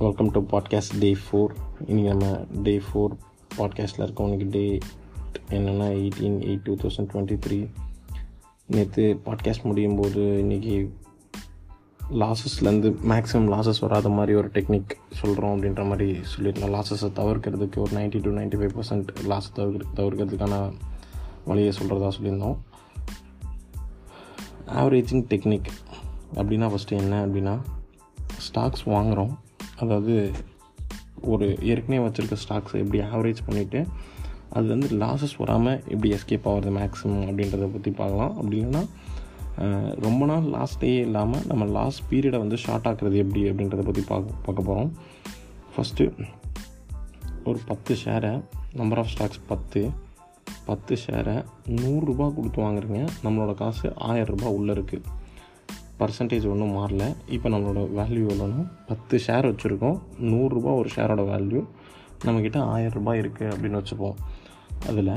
welcome to podcast day four இன்றைக்கி நம்ம day four பாட்காஸ்ட்டில் இருக்கோம் இன்றைக்கி டே என்னென்னா eighteen eight two thousand twenty three நேற்று பாட்காஸ்ட் முடியும் போது இன்றைக்கி லாஸஸ்லேருந்து மேக்ஸிமம் லாஸஸ் வராத மாதிரி ஒரு டெக்னிக் சொல்கிறோம் அப்படின்ற மாதிரி சொல்லியிருந்தோம் லாஸஸை தவிர்க்கிறதுக்கு ஒரு ninety to ninety five percent loss தவிர்க்க தவிர்க்கிறதுக்கான வழியை சொல்கிறதா சொல்லியிருந்தோம் ஆவரேஜிங் டெக்னிக் அப்படின்னா ஃபஸ்ட்டு என்ன அப்படின்னா ஸ்டாக்ஸ் வாங்குகிறோம் அதாவது ஒரு ஏற்கனவே வச்சுருக்க ஸ்டாக்ஸை எப்படி ஆவரேஜ் பண்ணிவிட்டு அது வந்து லாஸஸ் வராமல் எப்படி எஸ்கேப் ஆகிறது மேக்ஸிமம் அப்படின்றத பற்றி பார்க்கலாம் அப்படி இல்லைன்னா ரொம்ப நாள் லாஸ்ட்டே இல்லாமல் நம்ம லாஸ்ட் பீரியடை வந்து ஷார்ட் ஆக்குறது எப்படி அப்படின்றத பற்றி பார்க்க பார்க்க போகிறோம் ஃபஸ்ட்டு ஒரு பத்து ஷேரை நம்பர் ஆஃப் ஸ்டாக்ஸ் பத்து பத்து ஷேரை நூறுரூபா கொடுத்து வாங்குறீங்க நம்மளோட காசு ஆயரரூபா உள்ளே இருக்குது பர்சன்டேஜ் ஒன்றும் மாறல இப்போ நம்மளோட வேல்யூ எவ்வளோனா பத்து ஷேர் வச்சுருக்கோம் நூறுரூபா ஒரு ஷேரோட வேல்யூ நம்மக்கிட்ட ஆயரரூபா இருக்குது அப்படின்னு வச்சுப்போம் அதில்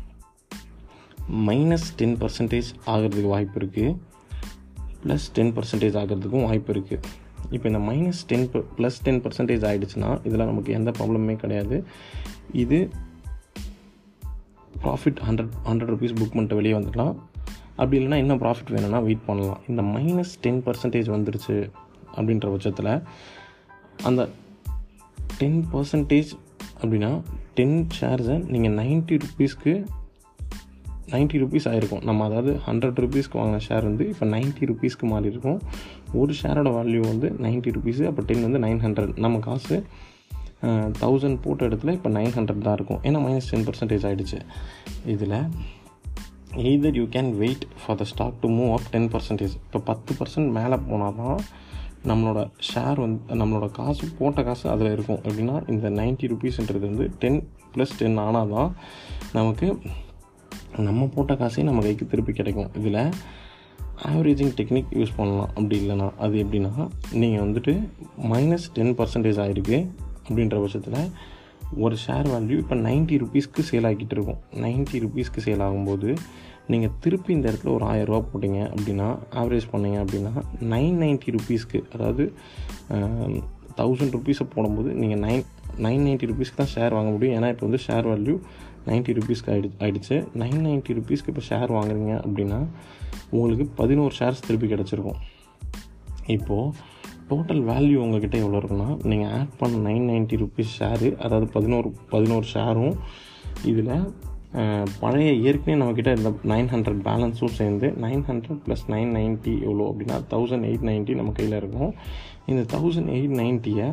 மைனஸ் டென் பர்சன்டேஜ் ஆகிறதுக்கு வாய்ப்பு இருக்குது ப்ளஸ் டென் பர்சன்டேஜ் ஆகிறதுக்கும் வாய்ப்பு இருக்குது இப்போ இந்த minus ten plus ten percentage ஆகிடுச்சுன்னா இதில் நமக்கு எந்த ப்ராப்ளமே கிடையாது இது profit hundred hundred rupees book பண்ணிட்டு வெளியே வந்துடலாம் அப்படி இல்லைனா இன்னும் ப்ராஃபிட் வேணும்னா வெயிட் பண்ணலாம் இந்த மைனஸ் டென் பர்சன்டேஜ் வந்துருச்சு அப்படின்ற பட்சத்தில் அந்த டென் பர்சன்டேஜ் அப்படின்னா டென் ஷேர்ஸை நீங்கள் நைன்ட்டி ருபீஸ்க்கு நைன்ட்டி ருபீஸ் ஆகிருக்கும் நம்ம அதாவது ஹண்ட்ரட் ருபீஸ்க்கு வாங்கின ஷேர் வந்து இப்போ நைன்ட்டி ருபீஸ்க்கு மாறி இருக்கும் ஒரு ஷேரோட வேல்யூ வந்து நைன்ட்டி ருபீஸு அப்போ டென் வந்து நைன் ஹண்ட்ரட் நம்ம காசு தௌசண்ட் போட்ட இடத்துல இப்போ நைன் ஹண்ட்ரட் தான் இருக்கும் ஏன்னா மைனஸ் டென் பர்சன்டேஜ் ஆகிடுச்சு இதில் either you can wait for the stock to move up ten percentage இப்போ பத்து பர்சன்ட் மேலே போனால் தான் நம்மளோட ஷேர் வந்து நம்மளோட காசு போட்ட காசு அதில் இருக்கும் எப்படின்னா இந்த நைன்ட்டி ருபீஸ்ன்றது வந்து டென் ப்ளஸ் டென் ஆனால் தான் நமக்கு நம்ம போட்ட காசே நம்ம கைக்கு திருப்பி கிடைக்கும் இதில் ஆவரேஜிங் டெக்னிக் யூஸ் பண்ணலாம் அப்படி இல்லைனா அது எப்படின்னா நீங்கள் வந்துட்டு மைனஸ் டென் பர்சன்டேஜ் ஆகிருக்கு அப்படின்ற பட்சத்தில் ஒரு ஷேர் வேல்யூ இப்போ நைன்ட்டி ருபீஸ்க்கு சேல் ஆகிட்டு இருக்கும் நைன்ட்டி ருபீஸ்க்கு சேல் ஆகும்போது நீங்கள் திருப்பி இந்த இடத்துல ஒரு ஆயரூபா போட்டிங்க அப்படின்னா ஆவரேஜ் பண்ணிங்க அப்படின்னா நைன் நைன்ட்டி ருபீஸ்க்கு அதாவது தௌசண்ட் ருபீஸை போடும்போது நீங்கள் நைன் நைன் நைன்ட்டி ருபீஸ்க்கு தான் ஷேர் வாங்க முடியும் ஏன்னா இப்போ வந்து ஷேர் வேல்யூ நைன்ட்டி ருபீஸ்க்கு ஆயிடு ஆயிடுச்சு நைன் நைன்ட்டி ருபீஸ்க்கு இப்போ ஷேர் வாங்குறீங்க அப்படின்னா உங்களுக்கு பதினோரு ஷேர்ஸ் திருப்பி கிடச்சிருக்கும் இப்போது டோட்டல் வேல்யூ உங்ககிட்ட எவ்வளோ இருக்குன்னா நீங்கள் ஆட் பண்ண நைன் நைன்ட்டி ருபீஸ் ஷேரு அதாவது பதினோரு பதினோரு ஷேரும் இதில் பழைய ஏற்கனவே நம்மக்கிட்ட இருந்த நைன் ஹண்ட்ரட் பேலன்ஸும் சேர்ந்து nine hundred plus nine ninety எவ்வளோ அப்படின்னா தௌசண்ட் எயிட் நைன்ட்டி நம்ம கையில் இருக்கும் இந்த தௌசண்ட் எயிட் நைன்ட்டியை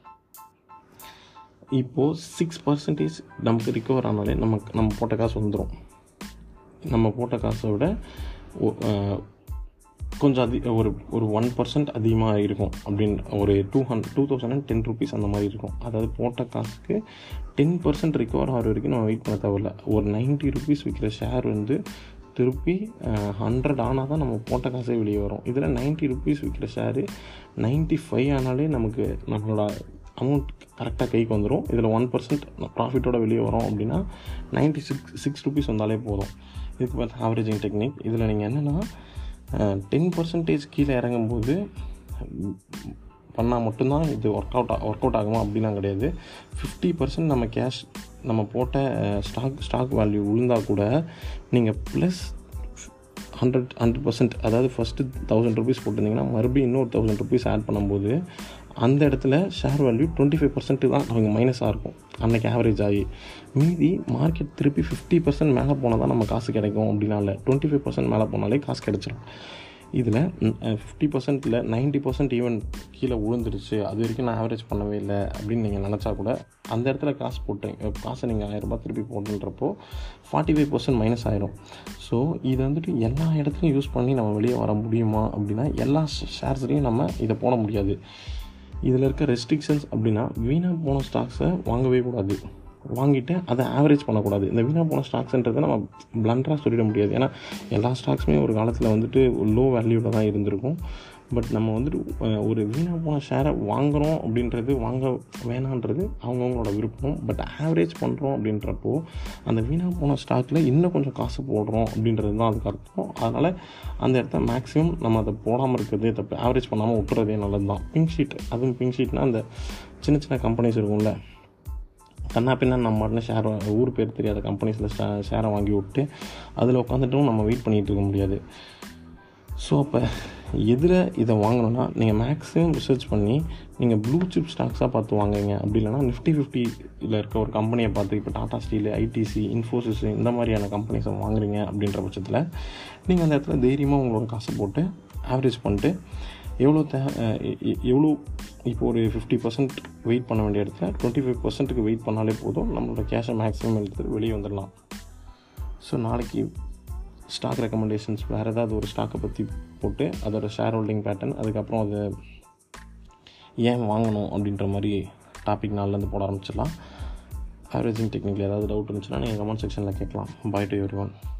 இப்போது சிக்ஸ் பர்சன்டேஜ் நமக்கு ரிக்கவர் ஆனாலே நமக்கு நம்ம போட்ட காசு வந்துடும் நம்ம போட்ட காசை விட கொஞ்சம் அதி ஒரு ஒரு ஒன் பர்சன்ட் அதிகமாக இருக்கும் அப்படின்னு ஒரு two hundred two thousand and ten rupees அந்த மாதிரி இருக்கும் அதாவது போட்ட காசுக்கு டென் பர்சன்ட் ரிக்கவர் ஆகிற வரைக்கும் நம்ம வெயிட் பண்ண தேவையில்ல ஒரு நைன்ட்டி ருபீஸ் விற்கிற ஷேர் வந்து திருப்பி ஹண்ட்ரட் ஆனால் தான் நம்ம போட்ட காசே வெளியே வரும் இதில் நைன்ட்டி ருபீஸ் விற்கிற ஷேரு நைன்ட்டி ஃபைவ் ஆனாலே நமக்கு நம்மளோட அமௌண்ட் கரெக்டாக கைக்கு வந்துடும் இதில் ஒன் பர்சன்ட் ப்ராஃபிட்டோட வெளியே வரோம் அப்படின்னா நைன்ட்டி சிக்ஸ் சிக்ஸ் ருபீஸ் வந்தாலே போதும் இதுக்கு பார்த்து ஆவரேஜிங் டெக்னிக் இதில் நீங்கள் என்னென்னா டென் பர்சன்டேஜ் கீழே இறங்கும்போது பண்ணால் மட்டும்தான் இது ஒர்க் அவுட் ஒர்க் அவுட் ஆகுமா அப்படிலாம் கிடையாது ஃபிஃப்டி பர்சன்ட் நம்ம கேஷ் நம்ம போட்ட ஸ்டாக் ஸ்டாக் வேல்யூ விழுந்தால் கூட நீங்கள் ப்ளஸ் ஹண்ட்ரட் ஹண்ட்ரட் பர்சன்ட் அதாவது ஃபஸ்ட்டு தௌசண்ட் ருபீஸ் போட்டிருந்தீங்கன்னா மறுபடியும் இன்னொரு தௌசண்ட் ருபீஸ் ஆட் பண்ணும்போது அந்த இடத்துல share value twenty five percent தான் அவங்க மைனஸாக இருக்கும் அன்றைக்கி ஆவரேஜ் ஆகி மீதி மார்க்கெட் திருப்பி ஃபிஃப்டி பர்சன்ட் மேலே போனால் தான் நம்ம காசு கிடைக்கும் அப்படின்னா இல்லை டுவெண்ட்டி ஃபைவ் பர்சன்ட் மேலே போனாலே காசு கிடச்சிரும் இதில் ஃபிஃப்டி பர்சன்ட்டில் நைன்ட்டி பர்சன்ட் ஈவன் கீழே விழுந்துருச்சு அது வரைக்கும் நான் ஆவரேஜ் பண்ணவே இல்லை அப்படின்னு நீங்கள் நினச்சா கூட அந்த இடத்துல காசு போட்டேன் காசை நீங்கள் ஆயிரரூபா திருப்பி போட்டுன்றப்போ ஃபார்ட்டி ஃபைவ் பர்சன்ட் மைனஸ் ஆயிரும் ஸோ இது வந்துட்டு எல்லா இடத்துலையும் யூஸ் பண்ணி நம்ம வெளியே வர முடியுமா அப்படின்னா எல்லா ஷேர்ஸ்லையும் நம்ம இதை போட முடியாது இதில் இருக்க ரெஸ்ட்ரிக்ஷன்ஸ் அப்படின்னா வீணாக போன ஸ்டாக்ஸை வாங்கவே கூடாது வாங்கிட்டு அதை ஆவரேஜ் பண்ணக்கூடாது இந்த வீணாக போன ஸ்டாக்ஸ்ன்றதை நம்ம பிளண்டராக சொல்லிட முடியாது ஏன்னா எல்லா ஸ்டாக்ஸுமே ஒரு காலத்தில் வந்துட்டு லோ வேல்யூவில் தான் இருந்திருக்கும் பட் நம்ம வந்துட்டு அஹ், ஒரு வீணாக போன ஷேரை வாங்குகிறோம் அப்படின்றது வாங்க வேணான்றது அவங்கவுங்களோட விருப்பம் பட் ஆவரேஜ் பண்ணுறோம் அப்படின்றப்போ அந்த வீணாக போன ஸ்டாக்கில் இன்னும் கொஞ்சம் காசு போடுறோம் அப்படின்றது தான் அதுக்கு அர்த்தம் அதனால் அந்த இடத்த மேக்ஸிமம் நம்ம அதை போடாமல் இருக்கிறதே தப்பு ஆவரேஜ் பண்ணாமல் விட்டுறதே நல்லது தான் பிங்க் ஷீட் அதுவும் பிங்க் ஷீட்னால் அந்த சின்ன சின்ன கம்பெனிஸ் இருக்கும்ல கண்ணா பின்னா நம்ம மட்டும் ஷேர் ஊர் பேர் தெரியாத கம்பெனிஸில் ஷே ஷேரை வாங்கி விட்டு அதில் உட்காந்துட்டும் நம்ம வெயிட் பண்ணிகிட்டு இருக்க முடியாது ஸோ அப்போ எதில் இதை வாங்கணும்னா நீங்கள் மேக்ஸிமம் ரிசர்ச் பண்ணி நீங்கள் ப்ளூ சிப் ஸ்டாக்ஸாக பார்த்து வாங்குங்க அப்படி இல்லைனா நிஃப்டி ஃபிஃப்டியில் இருக்க ஒரு கம்பெனியை பார்த்து இப்போ டாடா ஸ்டீல் ஐடிசி இன்ஃபோசிஸ் இந்த மாதிரியான கம்பெனிஸை வாங்குறீங்க அப்படின்ற பட்சத்தில் நீங்கள் அந்த இடத்துல தைரியமாக உங்களோட காசை போட்டு ஆவரேஜ் பண்ணிட்டு எவ்வளோ தே அஹ் எ- எ- எவ்வளோ இப்போ ஒரு ஃபிஃப்டி பர்சன்ட் வெயிட் பண்ண வேண்டிய இடத்துல டுவெண்ட்டி ஃபைவ் பர்சன்ட்டுக்கு வெயிட் பண்ணாலே போதும் நம்மளோட கேஷை மேக்ஸிமம் எடுத்துட்டு வெளியே வந்துடலாம் ஸோ நாளைக்கு ஸ்டாக் ரெக்கமெண்டேஷன்ஸ் வேறு ஏதாவது ஒரு ஸ்டாக்கை பற்றி போட்டு அதோட ஷேர் ஹோல்டிங் பேட்டர்ன் அதுக்கப்புறம் அது ஏன் வாங்கணும் அப்படின்ற மாதிரி டாபிக் நாள்லேருந்து போட ஆரம்பிச்சிடலாம் ஆவரேஜிங் டெக்னிக்கில் ஏதாவது டவுட் இருந்துச்சுன்னா நீங்கள் கமெண்ட் செக்ஷனில் கேட்கலாம் பை டு எவ்ரி ஒன்